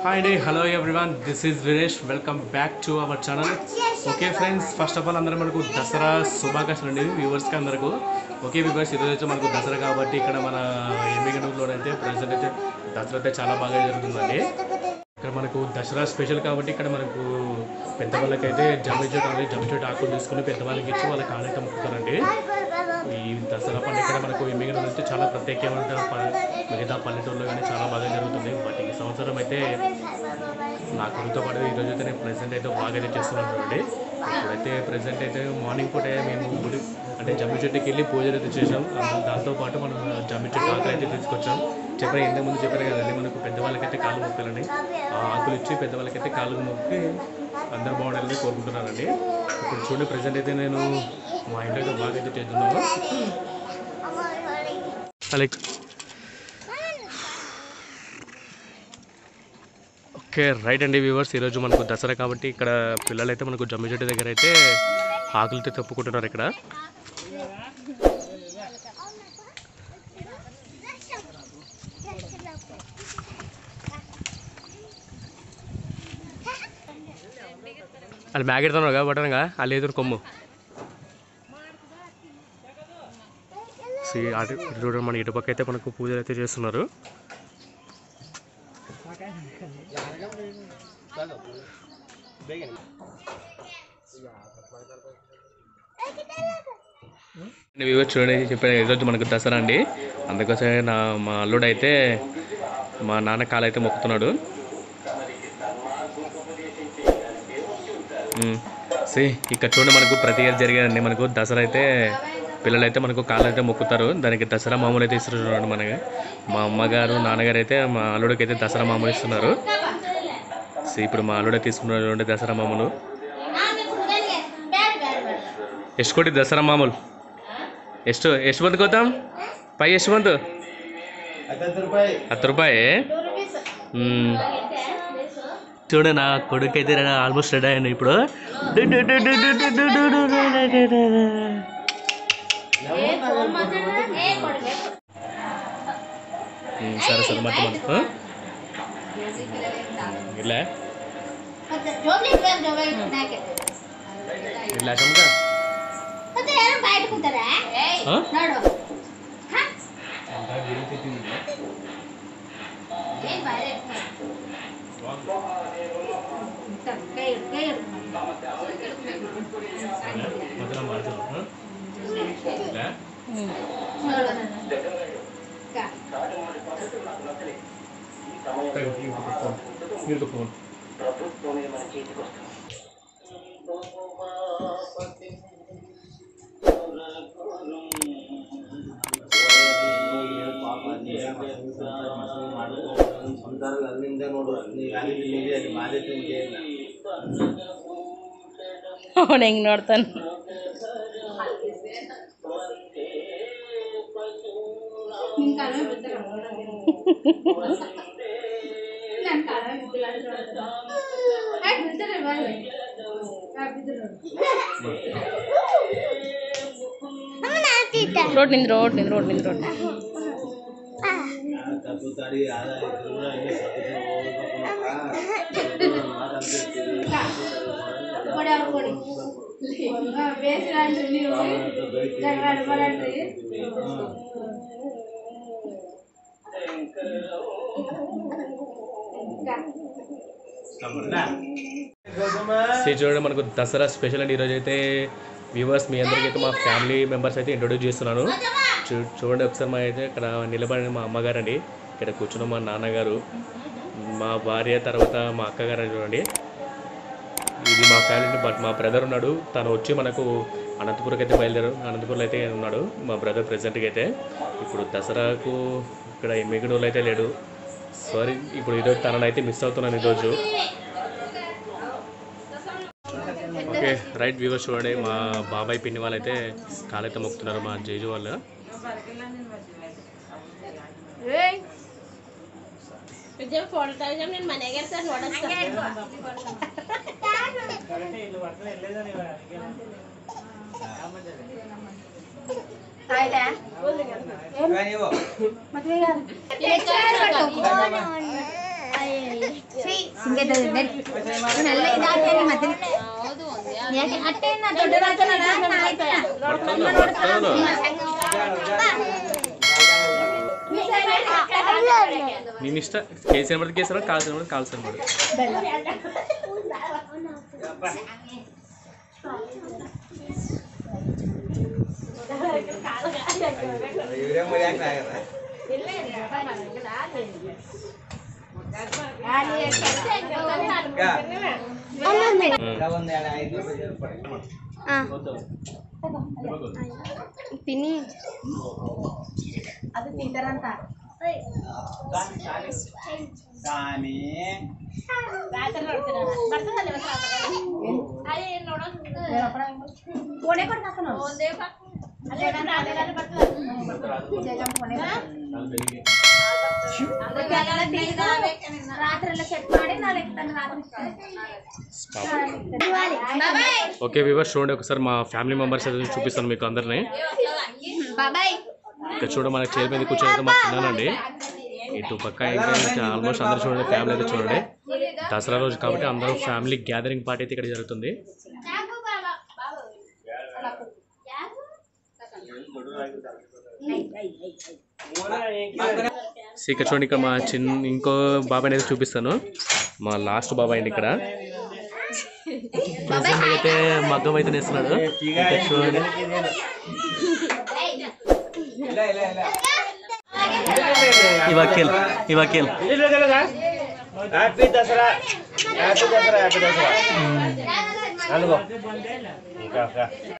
Hi day hello everyone this is Viresh welcome back to our channel okay friends first of all అందరూ మనకు దసరా శుభాకాంక్షలు అండి వ్యూవర్స్కి అందరకు okay viewers ఈరోజు వచ్చి మనకు దసరా కాబట్టి ఇక్కడ మన ఎమ్మిగనూరులో అయితే ప్రజెంట్ అయితే దసరా అయితే చాలా బాగా జరుగుతుందండి ఇక్కడ మనకు దసరా స్పెషల్ కాబట్టి ఇక్కడ మనకు పెద్దవాళ్ళకైతే జమ్మి చెట్టు అనేది జమ్మి చెట్టు ఆకులు తీసుకుని పెద్దవాళ్ళకి ఇచ్చి వాళ్ళకి కాళ్ళకి అమ్ముతారండి ఈ దసరా పండుగ ఇక్కడ మనకు ఎమ్మిగనూరు అయితే చాలా ప్రత్యేకమైన ప- మిగతా పల్లెటూరులో కానీ చాలా బాగా జరుగుతుంది బట్ ఈ సంవత్సరం అయితే నా కొడుకుతో పాటు ఈరోజు అయితే నేను ప్రెసెంట్ అయితే బాగా అయితే చేస్తున్నాను చూడండి ఇప్పుడైతే ప్రెసెంట్ అయితే మార్నింగ్ పూట మేము గుడి అంటే జమ్మి చెట్టుకి వెళ్ళి పూజలు అయితే చేసాం అందులో దాంతోపాటు మనం జమ్మి చెట్టు ఆకులు అయితే తీసుకొచ్చాం చెప్పాను ఇంతకు ముందు చెప్పాను కదండి మనకు పెద్దవాళ్ళకైతే కాళ్ళు మొక్కాలండి ఆ ఆకులు ఇచ్చి పెద్దవాళ్ళకైతే కాళ్ళు మొక్కి అందరు బాగుండాలని కోరుకుంటున్నానండి ఇప్పుడు చూడండి ప్రజెంట్ అయితే నేను మా ఇంట్లో అయితే బాగా అయితే చేస్తున్నాను అలాగే ఓకే రైట్ అండి వ్యూవర్స్ ఈరోజు మనకు దసరా కాబట్టి ఇక్కడ పిల్లలైతే మనకు జమ్మి చెట్టు దగ్గర అయితే ఆకులతో తప్పుకుంటున్నారు ఇక్కడ వాళ్ళు మ్యాగెడుతున్నారుగా బటన్గా వాళ్ళు ఎదురు కొమ్ము See, అటు ఇటు చూడండి మన ఇటుపక్క అయితే మనకు పూజలు అయితే చేస్తున్నారు వివో చూడండి చెప్పాను ఈరోజు మనకు దసరా అండి అందుకోసమే నా మా అల్లుడు అయితే మా నాన్న కాలు అయితే మొక్కుతున్నాడు సి ఇక్కడ చూడండి మనకు ప్రతి ఇయర్ జరిగేదండి మనకు దసరా అయితే పిల్లలు అయితే మనకు కాళ్ళు అయితే మొక్కుతారు దానికి దసరా మామూలు అయితే ఇస్తారు చూడండి మనకి మా అమ్మగారు నాన్నగారు అయితే మా అల్లుడికి అయితే దసరా మామూలు ఇస్తున్నారు సో ఇప్పుడు మా అల్లుడే తీసుకున్నారు చూడండి దసరా మామూలు ಎಷ್ಟು ಕೊಟ್ಟಿದ್ದು ದಸರಾ ಮಾಮೂಲು ಎಷ್ಟು ಎಷ್ಟು ಬಂದು ಗೊತ್ತಾ ಪೈ ಎಷ್ಟು ಬಂತು ಹತ್ತು ರೂಪಾಯಿ ಹ್ಞೂ చూడు నా కొడుకు అయితే ఆల్మోస్ట్ రెడీ అయ్యాను ఇప్పుడు ఉమ్, సరే సరే మొత్తం మొత్తం ఇలా ఇలా చమక బయట కూతారా ఆ? నడు ఏం బయట మొదలు మార్చు ఆ? ఇలా మీరు ఫోన్ ಅವನು ಹೆಂಗೆ ನೋಡ್ತಾನೆ ರೋಡ್ ನಿಂದು ರೋಡ್ ನಿಂದು ರೋಡ್ ನಿಂದು ರೋಡ್ సీ చూడండి మనకు దసరా స్పెషల్ అండి ఈరోజు అయితే వ్యూవర్స్ మీ అందరికీ అయితే మా ఫ్యామిలీ మెంబర్స్ అయితే ఇంట్రొడ్యూస్ చేస్తున్నాను చూ చూడండి ఒకసారి మా అయితే ఇక్కడ నిలబడిన మా అమ్మగారు అండి ఇక్కడ కూర్చున్న మా నాన్నగారు మా భార్య తర్వాత మా అక్కగారు చూడండి ఇది మా ఫ్యామిలీ బట్ మా బ్రదర్ ఉన్నాడు తను వచ్చి మనకు అనంతపురంకి అయితే బయలుదేరారు అనంతపురంలో అయితే ఉన్నాడు మా బ్రదర్ ప్రెసెంట్గా అయితే ఇప్పుడు దసరాకు ఇక్కడ మిగిలిన అయితే లేడు సారీ ఇప్పుడు ఈరోజు తనని అయితే మిస్ అవుతున్నాను ఈరోజు ఓకే రైట్ వ్యూవర్స్ చూడండి మా బాబాయ్ పిన్ని వాళ్ళైతే కాలైతే మొక్కుతున్నారు మా జేజు వాళ్ళు ಫೋಟೋ ತೆಗೆದ್ರೆ ನಿನ್ನ ಮನೆಗೆ ಇರ್ತಾರೆ ನೋಡೋದು ಶ್ರೀ నేను ఇష్ట కేసీఆర్ పడితే కేసీఆర్ కాల్సిన పడితే కాల్సిన పడు పిన్ని కానీ ರಾತ್ರಿ ನೋಡ್ತೀರ ಬರ್ತದಲ್ಲ ಅದೇ ನೋಡೋದು ಒಂದೇ ಬಾ ಅದೇ ರಾತ್ರಿ ಬರ್ತದೆ ఓకే వివర్ చూడండి ఒకసారి మా ఫ్యామిలీ మెంబర్స్ అయితే చూపిస్తాను మీకు అందరినీ బాబాయ్ ఇక్కడ చూడ మనకి చైర్ మీద కూర్చొని మా చిన్నానండి ఇటు పక్క ఇంకా ఆల్మోస్ట్ అందరూ చూడండి ఫ్యామిలీ అయితే చూడండి దసరా రోజు కాబట్టి అందరూ ఫ్యామిలీ గ్యాదరింగ్ పార్టీ అయితే ఇక్కడ జరుగుతుంది సో ఇక్కడ చూడండి ఇక్కడ మా చిన్న ఇంకో బాబాయ్ అయితే చూపిస్తాను మా లాస్ట్ బాబాయ్ అండి ఇక్కడ ప్రెసెంట్ అయితే మగ్గం అయితే నేస్తున్నాడు ఇక్కడ చూడండి ఈ వకీల్ ఈ వకీల్ happy Dussehra happy Dussehra happy Dussehra అనుకో ఇంకా